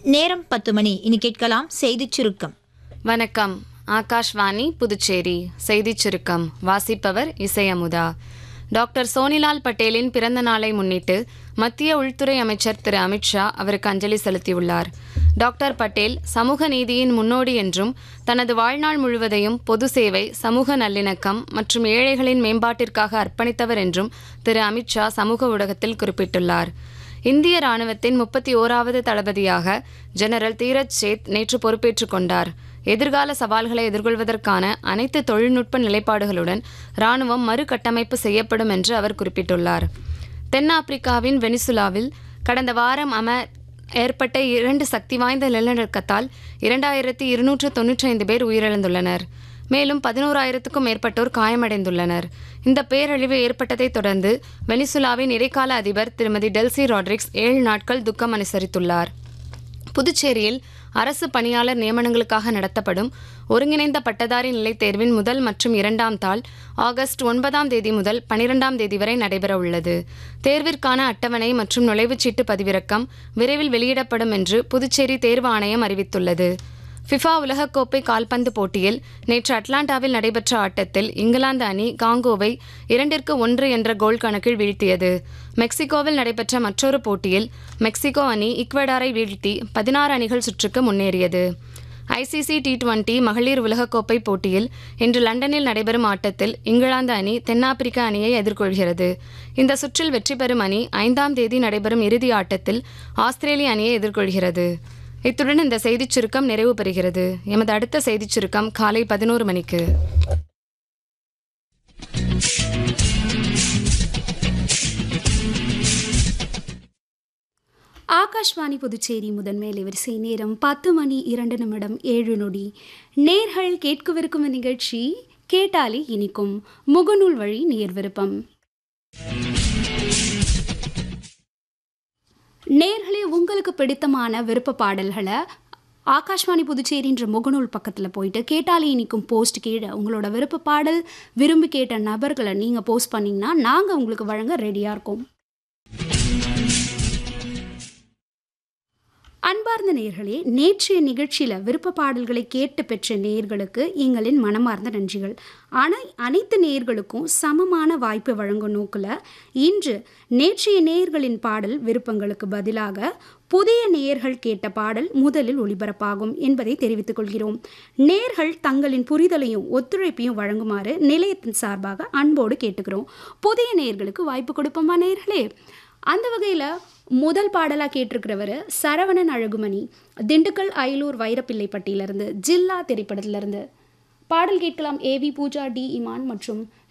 நேரம் பத்து மணி இனி கேட்கலாம் செய்திச் சுருக்கம் வணக்கம் ஆகாஷ்வாணி புதுச்சேரி செய்திச் சுருக்கம் வாசிப்பவர் இசை அமுதா டாக்டர் சோனிலால் பட்டேலின் பிறந்த நாளை முன்னிட்டு மத்திய உள்துறை அமைச்சர் திரு அமித்ஷா அவருக்கு அஞ்சலி செலுத்தியுள்ளார் டாக்டர் பட்டேல் சமூக நீதியின் முன்னோடி என்றும் தனது வாழ்நாள் முழுவதையும் பொது சேவை சமூக நல்லிணக்கம் மற்றும் ஏழைகளின் மேம்பாட்டிற்காக அர்ப்பணித்தவர் என்றும் திரு அமித்ஷா சமூக ஊடகத்தில் குறிப்பிட்டுள்ளார் இந்திய ராணுவத்தின் முப்பத்தி ஓராவது தளபதியாக ஜெனரல் தீரஜ் சேத் நேற்று பொறுப்பேற்றுக் கொண்டார் எதிர்கால சவால்களை எதிர்கொள்வதற்கான அனைத்து தொழில்நுட்ப நிலைப்பாடுகளுடன் ராணுவம் மறுகட்டமைப்பு செய்யப்படும் என்று அவர் குறிப்பிட்டுள்ளார் தென்னாப்பிரிக்காவின் வெனிசுலாவில் கடந்த வாரம் அம ஏற்பட்ட இரண்டு சக்தி வாய்ந்த நிலநடுக்கத்தால் இரண்டாயிரத்தி இருநூற்று தொன்னூற்றி ஐந்து பேர் உயிரிழந்துள்ளனர் மேலும் பதினோராயிரத்துக்கும் மேற்பட்டோர் காயமடைந்துள்ளனர் இந்த பேரழிவு ஏற்பட்டதைத் தொடர்ந்து வெனிசுலாவின் இடைக்கால அதிபர் திருமதி டெல்சி ராட்ரிக்ஸ் ஏழு நாட்கள் துக்கம் அனுசரித்துள்ளார் புதுச்சேரியில் அரசு பணியாளர் நியமனங்களுக்காக நடத்தப்படும் ஒருங்கிணைந்த பட்டதாரி நிலைத் தேர்வின் முதல் மற்றும் இரண்டாம் தாள் ஆகஸ்ட் ஒன்பதாம் தேதி முதல் பனிரெண்டாம் தேதி வரை நடைபெற உள்ளது தேர்விற்கான அட்டவணை மற்றும் நுழைவுச்சீட்டு பதிவிறக்கம் விரைவில் வெளியிடப்படும் என்று புதுச்சேரி தேர்வு ஆணையம் அறிவித்துள்ளது ஃபிஃபா உலகக்கோப்பை கால்பந்து போட்டியில் நேற்று அட்லாண்டாவில் நடைபெற்ற ஆட்டத்தில் இங்கிலாந்து அணி காங்கோவை இரண்டிற்கு ஒன்று என்ற கோல் கணக்கில் வீழ்த்தியது மெக்சிகோவில் நடைபெற்ற மற்றொரு போட்டியில் மெக்சிகோ அணி ஈக்வடாரை வீழ்த்தி பதினாறு அணிகள் சுற்றுக்கு முன்னேறியது ஐசிசி டி டுவெண்டி மகளிர் உலகக்கோப்பை போட்டியில் இன்று லண்டனில் நடைபெறும் ஆட்டத்தில் இங்கிலாந்து அணி தென்னாப்பிரிக்க அணியை எதிர்கொள்கிறது இந்த சுற்றில் வெற்றி பெறும் அணி ஐந்தாம் தேதி நடைபெறும் இறுதி ஆட்டத்தில் ஆஸ்திரேலிய அணியை எதிர்கொள்கிறது இத்துடன் இந்த செய்திச் சுருக்கம் நிறைவு பெறுகிறது எமது அடுத்த செய்திச் சுருக்கம் காலை பதினோரு மணிக்கு ஆகாஷ்வாணி புதுச்சேரி முதன்மை அலைவரிசை நேரம் பத்து மணி இரண்டு நிமிடம் ஏழு நொடி நேர்கள் கேட்கவிருக்கும் நிகழ்ச்சி கேட்டாலே இனிக்கும் முகநூல் வழி நேர் விருப்பம் நேர்களே உங்களுக்கு பிடித்தமான விருப்ப பாடல்களை ஆகாஷ்வாணி புதுச்சேரின்ற முகநூல் பக்கத்தில் போயிட்டு கேட்டாலே இனிக்கும் போஸ்ட் கீழே உங்களோட விருப்ப பாடல் விரும்பி கேட்ட நபர்களை நீங்கள் போஸ்ட் பண்ணிங்கன்னா நாங்கள் உங்களுக்கு வழங்க ரெடியாக இருக்கோம் அன்பார்ந்த நேர்களே நேற்றைய நிகழ்ச்சியில் விருப்ப பாடல்களை கேட்டு பெற்ற நேர்களுக்கு எங்களின் மனமார்ந்த நன்றிகள் ஆனால் அனைத்து நேர்களுக்கும் சமமான வாய்ப்பு வழங்கும் நோக்கில் இன்று நேற்றைய நேர்களின் பாடல் விருப்பங்களுக்கு பதிலாக புதிய நேர்கள் கேட்ட பாடல் முதலில் ஒளிபரப்பாகும் என்பதை தெரிவித்துக் கொள்கிறோம் நேர்கள் தங்களின் புரிதலையும் ஒத்துழைப்பையும் வழங்குமாறு நிலையத்தின் சார்பாக அன்போடு கேட்டுக்கிறோம் புதிய நேர்களுக்கு வாய்ப்பு கொடுப்போமா நேர்களே அந்த வகையில் முதல் பாடலாக கேட்டிருக்கிறவர் சரவணன் அழகுமணி திண்டுக்கல் அயலூர் வைரப்பிள்ளைப்பட்டியிலிருந்து ஜில்லா திரைப்படத்திலிருந்து பாடல் கேட்கலாம் ஏவி பூஜா டி இமான் மற்றும்